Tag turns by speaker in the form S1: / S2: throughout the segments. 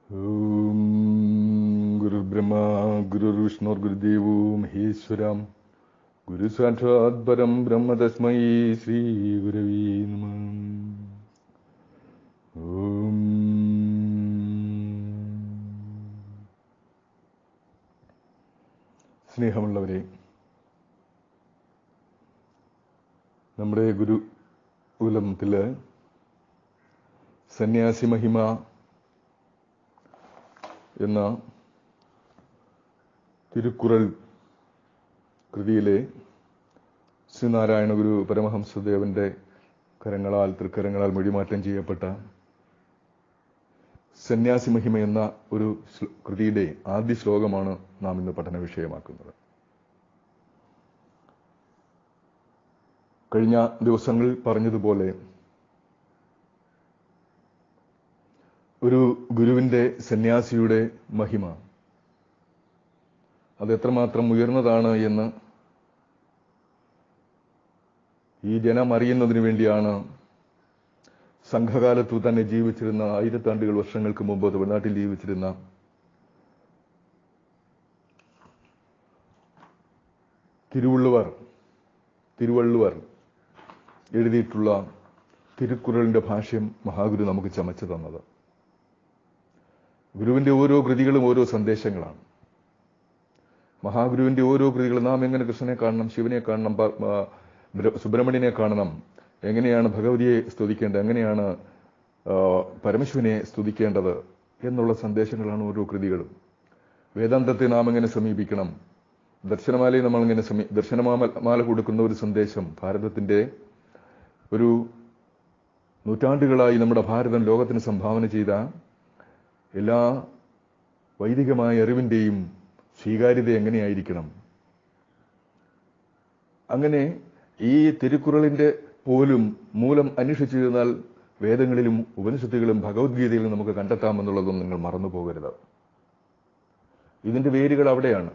S1: ഓം ഗുരുർബ്രഹ്മ ഗുരുർവിഷ്ണുർ ഗുരുദേവോ മഹേശ്വരം ഗുരു സാക്ഷാത് പരം ബ്രഹ്മ തസ്മൈ ശ്രീ ഗുരവീ നമ ഓം സ്നേഹമുള്ളവരെ നമ്മുടെ ഗുരുകുലത്തില് സന്യാസി മഹിമ എന്ന തിരുക്കുറൾ കൃതിയിലെ ശ്രീനാരായണ ഗുരു പരമഹംസദേവന്റെ കരങ്ങളാൽ തൃക്കരങ്ങളാൽ മൊഴിമാറ്റം ചെയ്യപ്പെട്ട സന്യാസി മഹിമ എന്ന ഒരു ശ്ല- കൃതിയുടെ ആദ്യ ശ്ലോകമാണ് നാം ഇന്ന് പഠന വിഷയമാക്കുന്നത് കഴിഞ്ഞ ദിവസങ്ങളിൽ പറഞ്ഞതുപോലെ ഒരു ഗുരുവിന്റെ സന്യാസിയുടെ മഹിമ അത് എത്രമാത്രം ഉയർന്നതാണ് എന്ന് ഈ ജനം അറിയുന്നതിന് വേണ്ടിയാണ് സംഘകാലത്തു തന്നെ ജീവിച്ചിരുന്ന ആയിരത്താണ്ടുകൾ വർഷങ്ങൾക്ക് മുമ്പ് തമിഴ്നാട്ടിൽ ജീവിച്ചിരുന്ന തിരുവള്ളുവർ തിരുവള്ളുവർ എഴുതിയിട്ടുള്ള തിരുക്കുറളിന്റെ ഭാഷ്യം മഹാഗുരു നമുക്ക് ചമച്ചു തന്നത് ഗുരുവിന്റെ ഓരോ കൃതികളും ഓരോ സന്ദേശങ്ങളാണ് മഹാഗുരുവിന്റെ ഓരോ കൃതികളും നാം എങ്ങനെ കൃഷ്ണനെ കാണണം ശിവനെ കാണണം പ- ആ, ബ്ര- സുബ്രഹ്മണ്യനെ കാണണം എങ്ങനെയാണ് ഭഗവതിയെ സ്തുതിക്കേണ്ടത് എങ്ങനെയാണ് ആ, പരമശിവനെ സ്തുതിക്കേണ്ടത് എന്നുള്ള സന്ദേശങ്ങളാണ് ഓരോ കൃതികളും വേദാന്തത്തെ നാം എങ്ങനെ സമീപിക്കണം ദർശനമാലയെ നമ്മൾ എങ്ങനെ സമീ ദർശനമാല മാല കൊടുക്കുന്ന ഒരു സന്ദേശം ഭാരതത്തിന്റെ ഒരു നൂറ്റാണ്ടുകളായി നമ്മുടെ ഭാരതം ലോകത്തിന് സംഭാവന ചെയ്ത എല്ലാ വൈദികമായ അറിവിന്റെയും സ്വീകാര്യത എങ്ങനെയായിരിക്കണം അങ്ങനെ ഈ തിരുക്കുറളിന്റെ പോലും മൂലം അന്വേഷിച്ചു ചെന്നാൽ വേദങ്ങളിലും ഉപനിഷത്തുകളും ഭഗവത്ഗീതയിലും നമുക്ക് കണ്ടെത്താമെന്നുള്ളതും നിങ്ങൾ മറന്നു പോകരുത് ഇതിന്റെ വേരുകൾ അവിടെയാണ്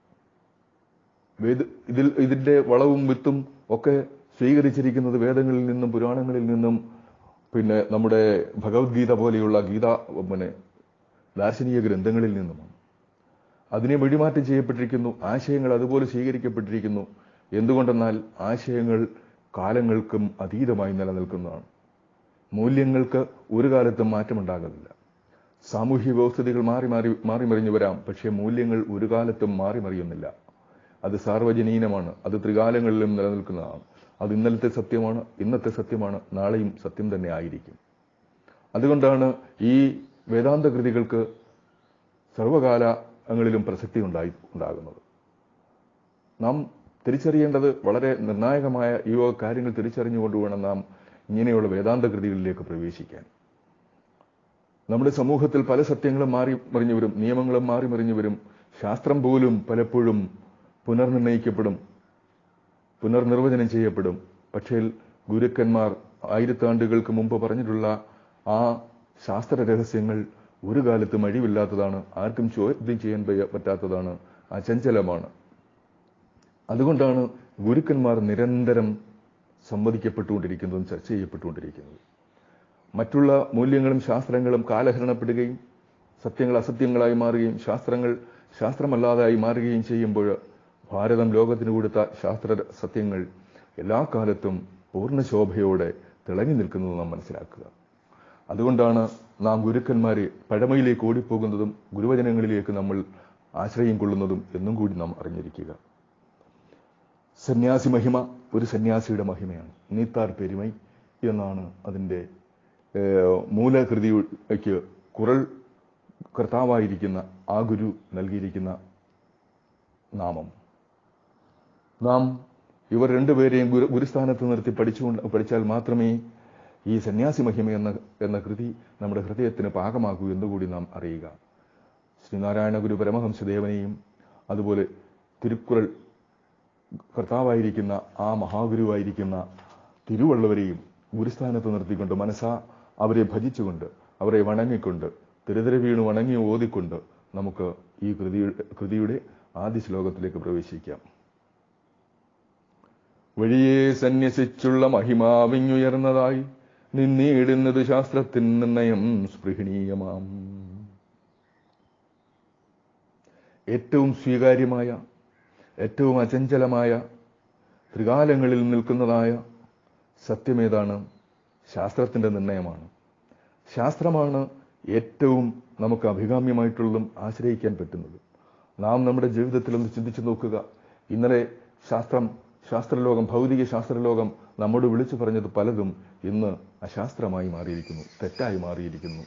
S1: വേദ ഇതിൽ ഇതിന്റെ വളവും വിത്തും ഒക്കെ സ്വീകരിച്ചിരിക്കുന്നത് വേദങ്ങളിൽ നിന്നും പുരാണങ്ങളിൽ നിന്നും പിന്നെ നമ്മുടെ ഭഗവത്ഗീത പോലെയുള്ള ഗീത പിന്നെ ദാർശനിക ഗ്രന്ഥങ്ങളിൽ നിന്നുമാണ് അതിനെ വെടിമാറ്റം ചെയ്യപ്പെട്ടിരിക്കുന്നു ആശയങ്ങൾ അതുപോലെ സ്വീകരിക്കപ്പെട്ടിരിക്കുന്നു എന്തുകൊണ്ടെന്നാൽ ആശയങ്ങൾ കാലങ്ങൾക്കും അതീതമായി നിലനിൽക്കുന്നതാണ് മൂല്യങ്ങൾക്ക് ഒരു കാലത്തും മാറ്റമുണ്ടാകുന്നില്ല സാമൂഹ്യ വ്യവസ്ഥിതികൾ മാറി മാറി മാറി മറിഞ്ഞു വരാം പക്ഷേ മൂല്യങ്ങൾ ഒരു കാലത്തും മാറി മറിയുന്നില്ല അത് സാർവജനീനമാണ് അത് ത്രികാലങ്ങളിലും നിലനിൽക്കുന്നതാണ് അത് ഇന്നലത്തെ സത്യമാണ് ഇന്നത്തെ സത്യമാണ് നാളെയും സത്യം തന്നെ ആയിരിക്കും അതുകൊണ്ടാണ് ഈ വേദാന്ത കൃതികൾക്ക് സർവകാലങ്ങളിലും പ്രസക്തി ഉണ്ടായി ഉണ്ടാകുന്നത് നാം തിരിച്ചറിയേണ്ടത് വളരെ നിർണായകമായ ഈ വക കാര്യങ്ങൾ തിരിച്ചറിഞ്ഞുകൊണ്ട് വേണം നാം ഇങ്ങനെയുള്ള വേദാന്ത കൃതികളിലേക്ക് പ്രവേശിക്കാൻ നമ്മുടെ സമൂഹത്തിൽ പല സത്യങ്ങളും മാറി മറിഞ്ഞു വരും നിയമങ്ങളും മാറി മറിഞ്ഞു വരും ശാസ്ത്രം പോലും പലപ്പോഴും പുനർനിർണയിക്കപ്പെടും പുനർനിർവചനം ചെയ്യപ്പെടും പക്ഷേ ഗുരുക്കന്മാർ ആയിരത്താണ്ടുകൾക്ക് മുമ്പ് പറഞ്ഞിട്ടുള്ള ആ ശാസ്ത്ര രഹസ്യങ്ങൾ ഒരു കാലത്തും അഴിവില്ലാത്തതാണ് ആർക്കും ചോദ്യം ചെയ്യാൻ പയ്യ- പറ്റാത്തതാണ് അചഞ്ചലമാണ് അതുകൊണ്ടാണ് ഗുരുക്കന്മാർ നിരന്തരം സംവദിക്കപ്പെട്ടുകൊണ്ടിരിക്കുന്നതും ചർച്ച ചെയ്യപ്പെട്ടുകൊണ്ടിരിക്കുന്നതും മറ്റുള്ള മൂല്യങ്ങളും ശാസ്ത്രങ്ങളും കാലഹരണപ്പെടുകയും സത്യങ്ങൾ അസത്യങ്ങളായി മാറുകയും ശാസ്ത്രങ്ങൾ ശാസ്ത്രമല്ലാതായി മാറുകയും ചെയ്യുമ്പോൾ ഭാരതം ലോകത്തിന് കൊടുത്ത ശാസ്ത്ര സത്യങ്ങൾ എല്ലാ കാലത്തും പൂർണ്ണ ശോഭയോടെ തിളങ്ങി നിൽക്കുന്നത് നാം മനസ്സിലാക്കുക അതുകൊണ്ടാണ് നാം ഗുരുക്കന്മാരെ പഴമയിലേക്ക് ഓടിപ്പോകുന്നതും ഗുരുവചനങ്ങളിലേക്ക് നമ്മൾ ആശ്രയം കൊള്ളുന്നതും എന്നും കൂടി നാം അറിഞ്ഞിരിക്കുക സന്യാസി മഹിമ ഒരു സന്യാസിയുടെ മഹിമയാണ് നീത്താർ പെരുമൈ എന്നാണ് അതിൻ്റെ ഏഹ്, മൂലകൃതിക്ക് കുറൾ കർത്താവായിരിക്കുന്ന ആ ഗുരു നൽകിയിരിക്കുന്ന നാമം നാം ഇവർ രണ്ടുപേരെയും ഗുരു ഗുരുസ്ഥാനത്ത് നിർത്തി പഠിച്ചുകൊണ്ട് പഠിച്ചാൽ മാത്രമേ ഈ സന്യാസി മഹിമ എന്ന എന്ന കൃതി നമ്മുടെ ഹൃദയത്തിന് പാകമാകൂ എന്നുകൂടി നാം അറിയുക ശ്രീനാരായണ ഗുരു പരമഹംസദേവനെയും അതുപോലെ തിരുക്കുറൾ കർത്താവായിരിക്കുന്ന ആ മഹാഗുരുവായിരിക്കുന്ന തിരുവള്ളവരെയും ഗുരുസ്ഥാനത്ത് നിർത്തിക്കൊണ്ട് മനസ്സാ അവരെ ഭജിച്ചുകൊണ്ട് അവരെ വണങ്ങിക്കൊണ്ട് തിരുതര വീണ് വണങ്ങി ഓതിക്കൊണ്ട് നമുക്ക് ഈ കൃതിയുടെ കൃതിയുടെ ആദ്യ ശ്ലോകത്തിലേക്ക് പ്രവേശിക്കാം വഴിയെ സന്യസിച്ചുള്ള മഹിമാവിങ്ങുയർന്നതായി നിന്നീടുന്നത് ശാസ്ത്രത്തിൻ നിർണയം സ്പൃഹണീയമാം ഏറ്റവും സ്വീകാര്യമായ ഏറ്റവും അചഞ്ചലമായ ത്രികാലങ്ങളിൽ നിൽക്കുന്നതായ സത്യമേതാണ് ശാസ്ത്രത്തിൻ്റെ നിർണയമാണ് ശാസ്ത്രമാണ് ഏറ്റവും നമുക്ക് അഭികാമ്യമായിട്ടുള്ളതും ആശ്രയിക്കാൻ പറ്റുന്നത് നാം നമ്മുടെ ജീവിതത്തിൽ ഒന്ന് ചിന്തിച്ചു നോക്കുക ഇന്നലെ ശാസ്ത്രം ശാസ്ത്രലോകം ഭൗതിക ശാസ്ത്രലോകം നമ്മോട് വിളിച്ചു പറഞ്ഞത് പലതും ഇന്ന് അശാസ്ത്രമായി മാറിയിരിക്കുന്നു തെറ്റായി മാറിയിരിക്കുന്നു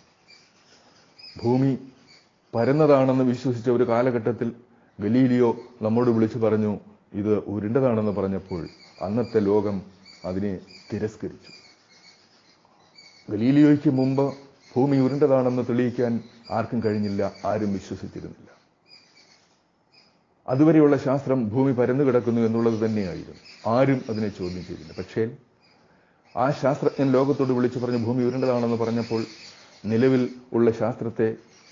S1: ഭൂമി പരന്നതാണെന്ന് വിശ്വസിച്ച ഒരു കാലഘട്ടത്തിൽ ഗലീലിയോ നമ്മോട് വിളിച്ചു പറഞ്ഞു ഇത് ഉരുണ്ടതാണെന്ന് പറഞ്ഞപ്പോൾ അന്നത്തെ ലോകം അതിനെ തിരസ്കരിച്ചു ഗലീലിയോയ്ക്ക് മുമ്പ് ഭൂമി ഉരുണ്ടതാണെന്ന് തെളിയിക്കാൻ ആർക്കും കഴിഞ്ഞില്ല ആരും വിശ്വസിച്ചിരുന്നില്ല അതുവരെയുള്ള ശാസ്ത്രം ഭൂമി പരന്നു കിടക്കുന്നു എന്നുള്ളത് തന്നെയായിരുന്നു ആരും അതിനെ ചോദ്യം ചെയ്തില്ല പക്ഷേ ആ ശാസ്ത്രജ്ഞൻ ലോകത്തോട് വിളിച്ചു പറഞ്ഞു ഭൂമി ഉരുണ്ടതാണെന്ന് പറഞ്ഞപ്പോൾ നിലവിൽ ഉള്ള ശാസ്ത്രത്തെ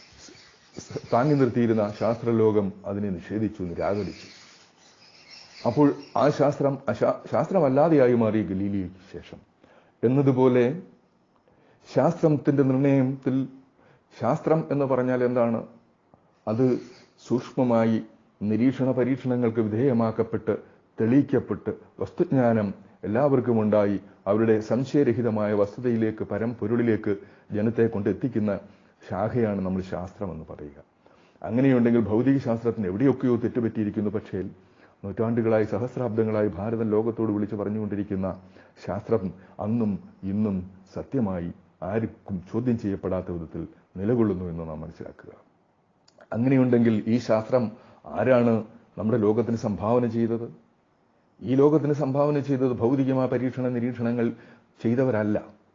S1: താങ്ങി നിർത്തിയിരുന്ന ശാസ്ത്രലോകം അതിനെ നിഷേധിച്ചു നിരാകരിച്ചു അപ്പോൾ ആ ശാസ്ത്രം ശാസ്ത്രമല്ലാതെയായി മാറി ഗലീലിയയ്ക്ക് ശേഷം എന്നതുപോലെ ശാസ്ത്രത്തിന്റെ നിർണയത്തിൽ ശാസ്ത്രം എന്ന് പറഞ്ഞാൽ എന്താണ് അത് സൂക്ഷ്മമായി നിരീക്ഷണ പരീക്ഷണങ്ങൾക്ക് വിധേയമാക്കപ്പെട്ട് തെളിയിക്കപ്പെട്ട് വസ്തുജ്ഞാനം എല്ലാവർക്കും ഉണ്ടായി അവരുടെ സംശയരഹിതമായ വസ്തുതയിലേക്ക് പരംപൊരുളിലേക്ക് ജനത്തെ കൊണ്ടെത്തിക്കുന്ന ശാഖയാണ് നമ്മൾ ശാസ്ത്രം എന്ന് പറയുക അങ്ങനെയുണ്ടെങ്കിൽ ഭൗതിക ശാസ്ത്രത്തിന് എവിടെയൊക്കെയോ തെറ്റുപറ്റിയിരിക്കുന്നു പക്ഷേ നൂറ്റാണ്ടുകളായി സഹസ്രാബ്ദങ്ങളായി ഭാരതം ലോകത്തോട് വിളിച്ചു പറഞ്ഞുകൊണ്ടിരിക്കുന്ന ശാസ്ത്രം അന്നും ഇന്നും സത്യമായി ആർക്കും ചോദ്യം ചെയ്യപ്പെടാത്ത വിധത്തിൽ നിലകൊള്ളുന്നു എന്ന് നാം മനസ്സിലാക്കുക അങ്ങനെയുണ്ടെങ്കിൽ ഈ ശാസ്ത്രം ആരാണ് നമ്മുടെ ലോകത്തിന് സംഭാവന ചെയ്തത് ഈ ലോകത്തിന് സംഭാവന ചെയ്തത് ഭൗതികമായ പരീക്ഷണ നിരീക്ഷണങ്ങൾ ചെയ്തവരല്ല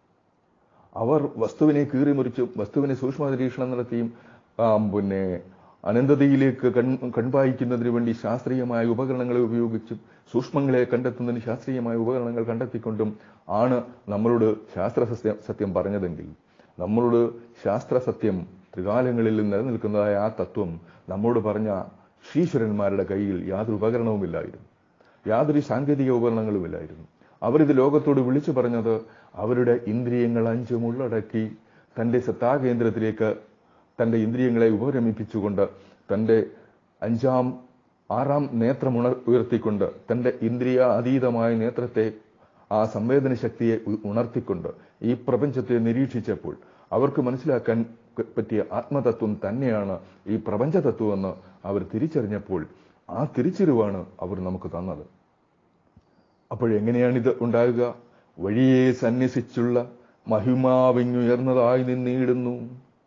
S1: അവർ വസ്തുവിനെ കീറിമുറിച്ചും വസ്തുവിനെ സൂക്ഷ്മ നിരീക്ഷണം നടത്തിയും പിന്നെ അനന്തതയിലേക്ക് കൺ കൺപായിക്കുന്നതിന് വേണ്ടി ശാസ്ത്രീയമായ ഉപകരണങ്ങളെ ഉപയോഗിച്ചും സൂക്ഷ്മങ്ങളെ കണ്ടെത്തുന്നതിന് ശാസ്ത്രീയമായ ഉപകരണങ്ങൾ കണ്ടെത്തിക്കൊണ്ടും ആണ് നമ്മളോട് ശാസ്ത്ര സത്യം സത്യം പറഞ്ഞതെങ്കിൽ നമ്മളോട് ശാസ്ത്ര സത്യം ത്രികാലങ്ങളിൽ നിലനിൽക്കുന്നതായ ആ തത്വം നമ്മോട് പറഞ്ഞ ശ്രീശ്വരന്മാരുടെ കയ്യിൽ യാതൊരു ഉപകരണവുമില്ലായിരുന്നു യാതൊരു സാങ്കേതിക ഉപകരണങ്ങളുമില്ലായിരുന്നു അവരിത് ലോകത്തോട് വിളിച്ചു പറഞ്ഞത് അവരുടെ ഇന്ദ്രിയങ്ങൾ അഞ്ചും ഉള്ളടക്കി തൻ്റെ സത്താകേന്ദ്രത്തിലേക്ക് തൻ്റെ ഇന്ദ്രിയങ്ങളെ ഉപരമിപ്പിച്ചുകൊണ്ട് തൻ്റെ അഞ്ചാം ആറാം നേത്രം ഉണർ ഉയർത്തിക്കൊണ്ട് തൻ്റെ ഇന്ദ്രിയ അതീതമായ നേത്രത്തെ ആ സംവേദന ശക്തിയെ ഉണർത്തിക്കൊണ്ട് ഈ പ്രപഞ്ചത്തെ നിരീക്ഷിച്ചപ്പോൾ അവർക്ക് മനസ്സിലാക്കാൻ പറ്റിയ ആത്മതത്വം തന്നെയാണ് ഈ പ്രപഞ്ചതത്വമെന്ന് അവർ തിരിച്ചറിഞ്ഞപ്പോൾ ആ തിരിച്ചറിവാണ് അവർ നമുക്ക് തന്നത് അപ്പോഴെങ്ങനെയാണിത് ഉണ്ടാകുക വഴിയെ സന്യസിച്ചുള്ള മഹിമാവിങ്ങുയർന്നതായി നിന്നിടുന്നു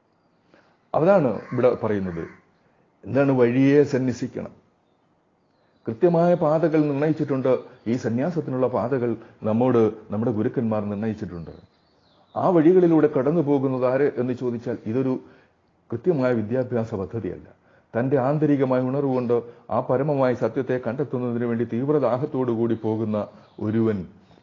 S1: അതാണ് ഇവിടെ പറയുന്നത് എന്താണ് വഴിയെ സന്യസിക്കണം കൃത്യമായ പാതകൾ നിർണയിച്ചിട്ടുണ്ട് ഈ സന്യാസത്തിനുള്ള പാതകൾ നമ്മോട് നമ്മുടെ ഗുരുക്കന്മാർ നിർണയിച്ചിട്ടുണ്ട് ആ വഴികളിലൂടെ കടന്നു പോകുന്നത് ആര് എന്ന് ചോദിച്ചാൽ ഇതൊരു കൃത്യമായ വിദ്യാഭ്യാസ പദ്ധതിയല്ല തൻ്റെ ആന്തരികമായ ഉണർവുകൊണ്ട് ആ പരമമായ സത്യത്തെ കണ്ടെത്തുന്നതിന് വേണ്ടി തീവ്രദാഹത്തോടു കൂടി പോകുന്ന ഒരുവൻ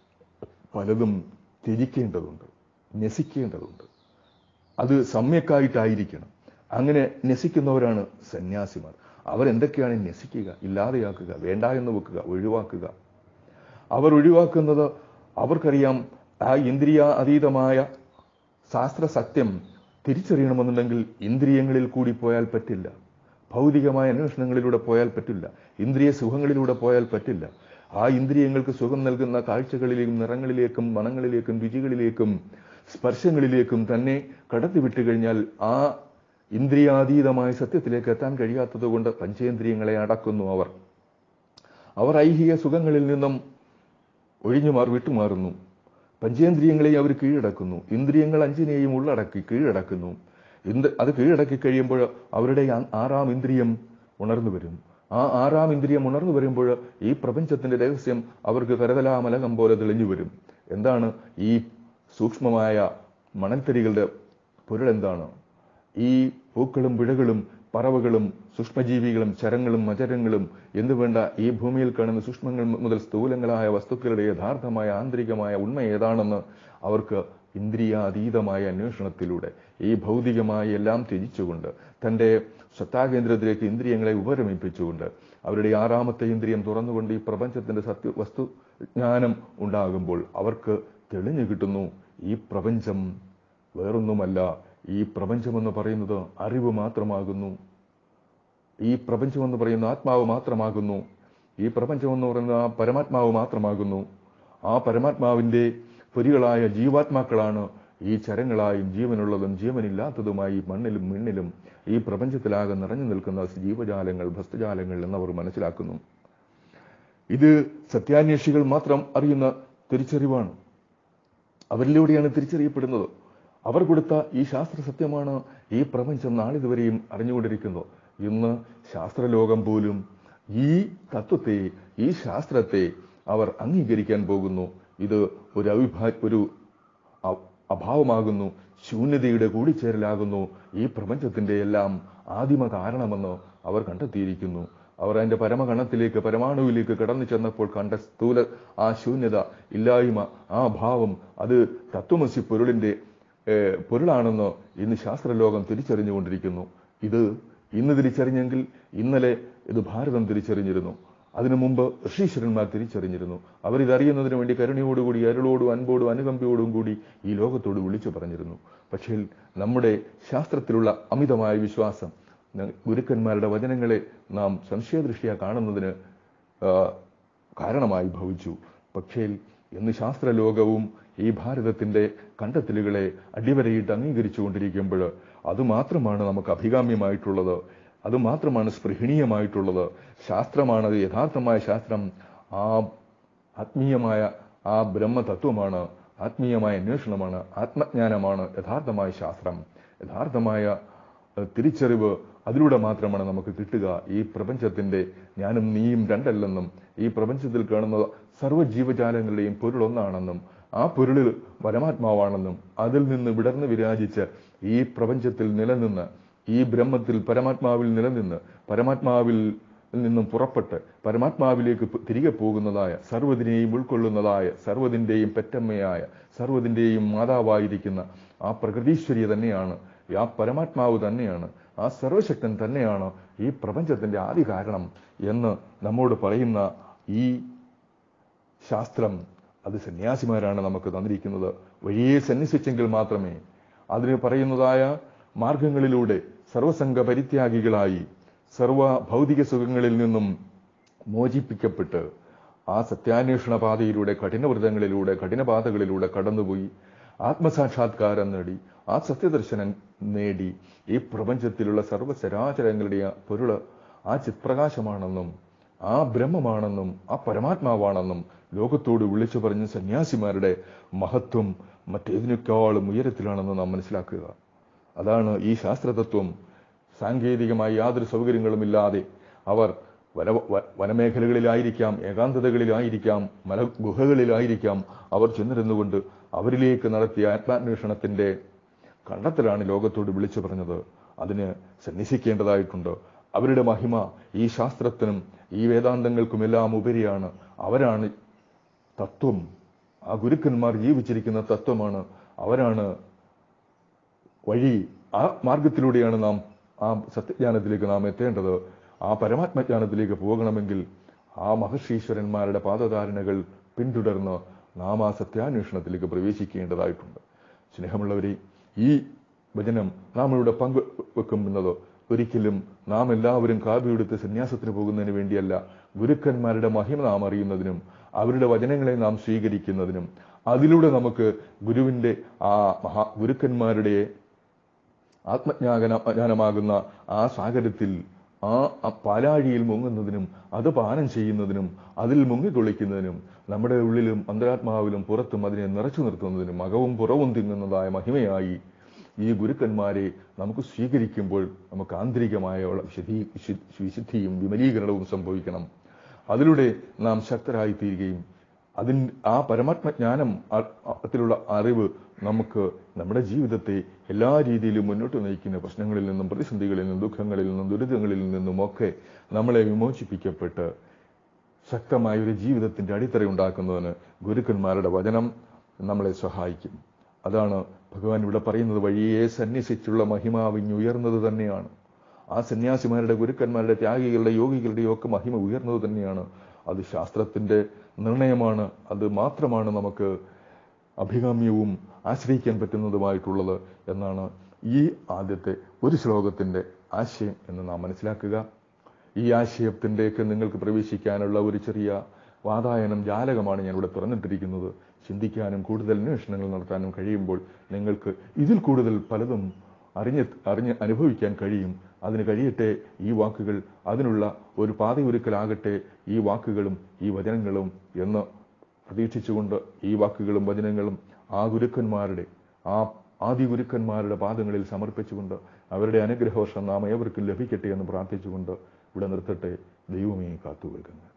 S1: പലതും ത്യജിക്കേണ്ടതുണ്ട് നസിക്കേണ്ടതുണ്ട് അത് സമ്യക്കായിട്ടായിരിക്കണം അങ്ങനെ നസിക്കുന്നവരാണ് സന്യാസിമാർ അവരെന്തൊക്കെയാണ് നസിക്കുക ഇല്ലാതെയാക്കുക വേണ്ട എന്ന് വെക്കുക ഒഴിവാക്കുക അവർ ഒഴിവാക്കുന്നത് അവർക്കറിയാം ആ ഇന്ദ്രിയ അതീതമായ ശാസ്ത്ര സത്യം തിരിച്ചറിയണമെന്നുണ്ടെങ്കിൽ ഇന്ദ്രിയങ്ങളിൽ കൂടി പോയാൽ പറ്റില്ല ഭൗതികമായ അന്വേഷണങ്ങളിലൂടെ പോയാൽ പറ്റില്ല ഇന്ദ്രിയ സുഖങ്ങളിലൂടെ പോയാൽ പറ്റില്ല ആ ഇന്ദ്രിയങ്ങൾക്ക് സുഖം നൽകുന്ന കാഴ്ചകളിലേക്കും നിറങ്ങളിലേക്കും മണങ്ങളിലേക്കും രുചികളിലേക്കും സ്പർശങ്ങളിലേക്കും തന്നെ കടത്തിവിട്ട് കഴിഞ്ഞാൽ ആ ഇന്ദ്രിയാതീതമായ സത്യത്തിലേക്ക് എത്താൻ കഴിയാത്തത് കൊണ്ട് പഞ്ചേന്ദ്രിയങ്ങളെ അടക്കുന്നു അവർ അവർ ഐഹിക സുഖങ്ങളിൽ നിന്നും ഒഴിഞ്ഞു മാറി വിട്ടുമാറുന്നു പഞ്ചേന്ദ്രിയങ്ങളെയും അവർ കീഴടക്കുന്നു ഇന്ദ്രിയങ്ങൾ അഞ്ചിനെയും ഉള്ളടക്കി കീഴടക്കുന്നു എന്ത് അത് കീഴടക്കി കഴിയുമ്പോൾ അവരുടെ ആറാം ഇന്ദ്രിയം ഉണർന്നു വരും ആ ആറാം ഇന്ദ്രിയം ഉണർന്നു വരുമ്പോൾ ഈ പ്രപഞ്ചത്തിന്റെ രഹസ്യം അവർക്ക് കരതലാമലകം പോലെ തെളിഞ്ഞു വരും എന്താണ് ഈ സൂക്ഷ്മമായ മണൽത്തരികളുടെ പൊരുളെന്താണ് ഈ പൂക്കളും പുഴകളും പറവകളും സൂക്ഷ്മജീവികളും ചരങ്ങളും മചരങ്ങളും എന്ന് വേണ്ട ഈ ഭൂമിയിൽ കാണുന്ന സൂക്ഷ്മങ്ങൾ മുതൽ സ്ഥൂലങ്ങളായ വസ്തുക്കളുടെ യഥാർത്ഥമായ ആന്തരികമായ ഉണ്മ ഏതാണെന്ന് അവർക്ക് ഇന്ദ്രിയാതീതമായ അന്വേഷണത്തിലൂടെ ഈ ഭൗതികമായ എല്ലാം ത്യജിച്ചുകൊണ്ട് തൻ്റെ സത്താകേന്ദ്രത്തിലേക്ക് ഇന്ദ്രിയങ്ങളെ ഉപരമിപ്പിച്ചുകൊണ്ട് അവരുടെ ആറാമത്തെ ഇന്ദ്രിയം തുറന്നുകൊണ്ട് ഈ പ്രപഞ്ചത്തിന്റെ സത്യ വസ്തു ജ്ഞാനം ഉണ്ടാകുമ്പോൾ അവർക്ക് തെളിഞ്ഞു കിട്ടുന്നു ഈ പ്രപഞ്ചം വേറൊന്നുമല്ല ഈ പ്രപഞ്ചമെന്ന് പറയുന്നത് അറിവ് മാത്രമാകുന്നു ഈ പ്രപഞ്ചമെന്ന് പറയുന്ന ആത്മാവ് മാത്രമാകുന്നു ഈ പ്രപഞ്ചമെന്ന് പറയുന്ന ആ പരമാത്മാവ് മാത്രമാകുന്നു ആ പരമാത്മാവിന്റെ പൊരികളായ ജീവാത്മാക്കളാണ് ഈ ചരങ്ങളായും ജീവനുള്ളതും ജീവനില്ലാത്തതുമായി മണ്ണിലും മിണ്ണിലും ഈ പ്രപഞ്ചത്തിലാകെ നിറഞ്ഞു നിൽക്കുന്ന ജീവജാലങ്ങൾ ഭസ്തജാലങ്ങൾ എന്നവർ മനസ്സിലാക്കുന്നു ഇത് സത്യാന്വേഷികൾ മാത്രം അറിയുന്ന തിരിച്ചറിവാണ് അവരിലൂടെയാണ് തിരിച്ചറിയപ്പെടുന്നത് അവർ കൊടുത്ത ഈ ശാസ്ത്ര സത്യമാണ് ഈ പ്രപഞ്ചം നാളിതുവരെയും അറിഞ്ഞുകൊണ്ടിരിക്കുന്നത് ഇന്ന് ശാസ്ത്രലോകം പോലും ഈ തത്വത്തെ ഈ ശാസ്ത്രത്തെ അവർ അംഗീകരിക്കാൻ പോകുന്നു ഇത് ഒരു അവിഭാ ഒരു അ- അഭാവമാകുന്നു ശൂന്യതയുടെ കൂടിച്ചേരലാകുന്നു ഈ പ്രപഞ്ചത്തിന്റെ എല്ലാം ആദിമ കാരണമെന്ന് അവർ കണ്ടെത്തിയിരിക്കുന്നു അവർ അതിന്റെ പരമകണത്തിലേക്ക് പരമാണുവിലേക്ക് കടന്നു ചെന്നപ്പോൾ കണ്ട സ്ഥൂല ആ ശൂന്യത ഇല്ലായ്മ ആ ഭാവം അത് തത്വമസി പൊരുളിന്റെ ഏഹ്, പൊരുളാണെന്ന് ഇന്ന് ശാസ്ത്രലോകം തിരിച്ചറിഞ്ഞുകൊണ്ടിരിക്കുന്നു ഇത് ഇന്ന് തിരിച്ചറിഞ്ഞെങ്കിൽ ഇന്നലെ ഇത് ഭാരതം തിരിച്ചറിഞ്ഞിരുന്നു അതിനു മുമ്പ് ഋഷീശ്വരന്മാർ തിരിച്ചറിഞ്ഞിരുന്നു അവർ ഇതറിയുന്നതിന് വേണ്ടി കരുണയോടുകൂടി അരുളോടും അൻപോടും അനുകമ്പയോടും കൂടി ഈ ലോകത്തോട് വിളിച്ചു പറഞ്ഞിരുന്നു പക്ഷേ നമ്മുടെ ശാസ്ത്രത്തിലുള്ള അമിതമായ വിശ്വാസം ന- ഗുരുക്കന്മാരുടെ വചനങ്ങളെ നാം സംശയദൃഷ്ടിയ കാണുന്നതിന് ആ, കാരണമായി ഭവിച്ചു പക്ഷേ ഇന്ന് ശാസ്ത്രലോകവും ഈ ഭാരതത്തിന്റെ കണ്ടെത്തലുകളെ അടിവരയിട്ട് അംഗീകരിച്ചുകൊണ്ടിരിക്കുമ്പോൾ അതുമാത്രമാണ് നമുക്ക് അഭികാമ്യമായിട്ടുള്ളത് അതുമാത്രമാണ് സ്പൃഹണീയമായിട്ടുള്ളത് ശാസ്ത്രമാണ് യഥാർത്ഥമായ ശാസ്ത്രം ആ ആത്മീയമായ ആ ബ്രഹ്മതത്വമാണ് ആത്മീയമായ അന്വേഷണമാണ് ആത്മജ്ഞാനമാണ് യഥാർത്ഥമായ ശാസ്ത്രം യഥാർത്ഥമായ ഏഹ്, തിരിച്ചറിവ് അതിലൂടെ മാത്രമാണ് നമുക്ക് കിട്ടുക ഈ പ്രപഞ്ചത്തിന്റെ ഞാനും നീയും രണ്ടല്ലെന്നും ഈ പ്രപഞ്ചത്തിൽ കാണുന്ന സർവ്വ ജീവജാലങ്ങളുടെയും പൊരുൾ ഒന്നാണെന്നും ആ പൊരുളിൽ പരമാത്മാവാണെന്നും അതിൽ നിന്ന് വിടർന്ന് വിരാജിച്ച് ഈ പ്രപഞ്ചത്തിൽ നിലനിന്ന് ഈ ബ്രഹ്മത്തിൽ പരമാത്മാവിൽ നിലനിന്ന് പരമാത്മാവിൽ നിന്നും പുറപ്പെട്ട് പരമാത്മാവിലേക്ക് പ് തിരികെ പോകുന്നതായ സർവ്വതിനെയും ഉൾക്കൊള്ളുന്നതായ സർവ്വതിന്റെയും പെറ്റമ്മയായ സർവ്വതിന്റെയും മാതാവായിരിക്കുന്ന ആ പ്രകൃതീശ്വരി തന്നെയാണ് ആ പരമാത്മാവ് തന്നെയാണ് ആ സർവശക്തൻ തന്നെയാണ് ഈ പ്രപഞ്ചത്തിന്റെ ആദി കാരണം എന്ന് നമ്മോട് പറയുന്ന ഈ ശാസ്ത്രം അത് സന്യാസിമാരാണ് നമുക്ക് തന്നിരിക്കുന്നത് വഴിയെ സന്യസിച്ചെങ്കിൽ മാത്രമേ അതിന് പറയുന്നതായ മാർഗങ്ങളിലൂടെ സർവസംഘ പരിത്യാഗികളായി സർവ ഭൗതിക സുഖങ്ങളിൽ നിന്നും മോചിപ്പിക്കപ്പെട്ട് ആ സത്യാന്വേഷണ പാതയിലൂടെ കഠിനവ്രതങ്ങളിലൂടെ കഠിനപാതകളിലൂടെ കടന്നുപോയി ആത്മസാക്ഷാത്കാരം നേടി ആ സത്യദർശനം നേടി ഈ പ്രപഞ്ചത്തിലുള്ള സർവ്വചരാചരങ്ങളുടെ പൊരുള് ആ ചിത്പ്രകാശമാണെന്നും ആ ബ്രഹ്മമാണെന്നും ആ പരമാത്മാവാണെന്നും ലോകത്തോട് വിളിച്ചു പറഞ്ഞ സന്യാസിമാരുടെ മഹത്വം മറ്റേതിനേക്കാളും ഉയരത്തിലാണെന്ന് നാം മനസ്സിലാക്കുക അതാണ് ഈ ശാസ്ത്രതത്വം സാങ്കേതികമായി യാതൊരു സൗകര്യങ്ങളുമില്ലാതെ അവർ വന വ- വനമേഖലകളിലായിരിക്കാം ഏകാന്തതകളിലായിരിക്കാം മല ഗുഹകളിലായിരിക്കാം അവർ ചെന്നിരുന്നുകൊണ്ട് അവരിലേക്ക് നടത്തിയ ആത്മാന്വേഷണത്തിന്റെ കണ്ടെത്തലാണ് ലോകത്തോട് വിളിച്ചു പറഞ്ഞത് അതിന് സന്യസിക്കേണ്ടതായിട്ടുണ്ട് അവരുടെ മഹിമ ഈ ശാസ്ത്രത്തിനും ഈ വേദാന്തങ്ങൾക്കുമെല്ലാം ഉപരിയാണ് അവരാണ് തത്വം ആ ഗുരുക്കന്മാർ ജീവിച്ചിരിക്കുന്ന തത്വമാണ് അവരാണ് വഴി ആ മാർഗത്തിലൂടെയാണ് നാം ആ സത്യജ്ഞാനത്തിലേക്ക് നാം എത്തേണ്ടത് ആ പരമാത്മജ്ഞാനത്തിലേക്ക് പോകണമെങ്കിൽ ആ മഹർഷീശ്വരന്മാരുടെ പാദധാരണകൾ പിന്തുടർന്ന് നാം ആ സത്യാന്വേഷണത്തിലേക്ക് പ്രവേശിക്കേണ്ടതായിട്ടുണ്ട് സ്നേഹമുള്ളവരെ ഈ വചനം നാം ഇവിടെ പങ്കുവെക്കുന്നത് ഒരിക്കലും നാം എല്ലാവരും കാവ്യെടുത്ത് സന്യാസത്തിന് പോകുന്നതിന് വേണ്ടിയല്ല ഗുരുക്കന്മാരുടെ മഹിമ നാം അറിയുന്നതിനും അവരുടെ വചനങ്ങളെ നാം സ്വീകരിക്കുന്നതിനും അതിലൂടെ നമുക്ക് ഗുരുവിന്റെ ആ മഹാ ഗുരുക്കന്മാരുടെ ആത്മജ്ഞാന ജ്ഞാനമാകുന്ന ആ സാഗരത്തിൽ ആ ആ പാലാഴിയിൽ മുങ്ങുന്നതിനും അത് പാനം ചെയ്യുന്നതിനും അതിൽ മുങ്ങിക്കൊള്ളിക്കുന്നതിനും നമ്മുടെ ഉള്ളിലും അന്തരാത്മാവിലും പുറത്തും അതിനെ നിറച്ചു നിർത്തുന്നതിനും അകവും പുറവും തിങ്ങുന്നതായ മഹിമയായി ഈ ഗുരുക്കന്മാരെ നമുക്ക് സ്വീകരിക്കുമ്പോൾ നമുക്ക് ആന്തരികമായ ഉള്ള വിശുദ്ധി വിശു- വിശുദ്ധിയും വിമലീകരണവും സംഭവിക്കണം അതിലൂടെ നാം ശക്തരായി തീരുകയും അതിൻ ആ പരമാത്മജ്ഞാനം ത്തിലുള്ള അറിവ് നമുക്ക് നമ്മുടെ ജീവിതത്തെ എല്ലാ രീതിയിലും മുന്നോട്ട് നയിക്കുന്ന പ്രശ്നങ്ങളിൽ നിന്നും പ്രതിസന്ധികളിൽ നിന്നും ദുഃഖങ്ങളിൽ നിന്നും ദുരിതങ്ങളിൽ നിന്നും ഒക്കെ നമ്മളെ വിമോചിപ്പിക്കപ്പെട്ട് ശക്തമായ ഒരു ജീവിതത്തിന്റെ അടിത്തറ ഉണ്ടാക്കുന്നതിന് ഗുരുക്കന്മാരുടെ വചനം നമ്മളെ സഹായിക്കും അതാണ് ഭഗവാൻ ഇവിടെ പറയുന്നത് വഴിയെ സന്യസിച്ചുള്ള മഹിമാവിഞ്ഞുയർന്നത് തന്നെയാണ് ആ സന്യാസിമാരുടെ ഗുരുക്കന്മാരുടെ ത്യാഗികളുടെ യോഗികളുടെയും ഒക്കെ മഹിമ ഉയർന്നത് തന്നെയാണ് അത് ശാസ്ത്രത്തിന്റെ നിർണയമാണ് അത് മാത്രമാണ് നമുക്ക് അഭികാമ്യവും ആശ്രയിക്കാൻ പറ്റുന്നതുമായിട്ടുള്ളത് എന്നാണ് ഈ ആദ്യത്തെ ഒരു ശ്ലോകത്തിന്റെ ആശയം എന്ന് നാം മനസ്സിലാക്കുക ഈ ആശയത്തിൻ്റെയൊക്കെ നിങ്ങൾക്ക് പ്രവേശിക്കാനുള്ള ഒരു ചെറിയ വാതായനം ജാലകമാണ് ഞാൻ ഇവിടെ തുറന്നിട്ടിരിക്കുന്നത് ചിന്തിക്കാനും കൂടുതൽ അന്വേഷണങ്ങൾ നടത്താനും കഴിയുമ്പോൾ നിങ്ങൾക്ക് ഇതിൽ കൂടുതൽ പലതും അറിഞ്ഞ് അറിഞ്ഞ് അനുഭവിക്കാൻ കഴിയും അതിന് കഴിയട്ടെ ഈ വാക്കുകൾ അതിനുള്ള ഒരു പാതയൊരുക്കലാകട്ടെ ഈ വാക്കുകളും ഈ വചനങ്ങളും എന്ന് പ്രതീക്ഷിച്ചുകൊണ്ട് ഈ വാക്കുകളും വചനങ്ങളും ആ ഗുരുക്കന്മാരുടെ ആ ആദി ഗുരുക്കന്മാരുടെ പാദങ്ങളിൽ സമർപ്പിച്ചുകൊണ്ട് അവരുടെ അനുഗ്രഹവർഷം നാം ഏവർക്കും ലഭിക്കട്ടെ എന്ന് പ്രാർത്ഥിച്ചുകൊണ്ട് ഇവിടെ നിർത്തട്ടെ ദൈവമേ കാത്തുകൊൽക്കുന്നത്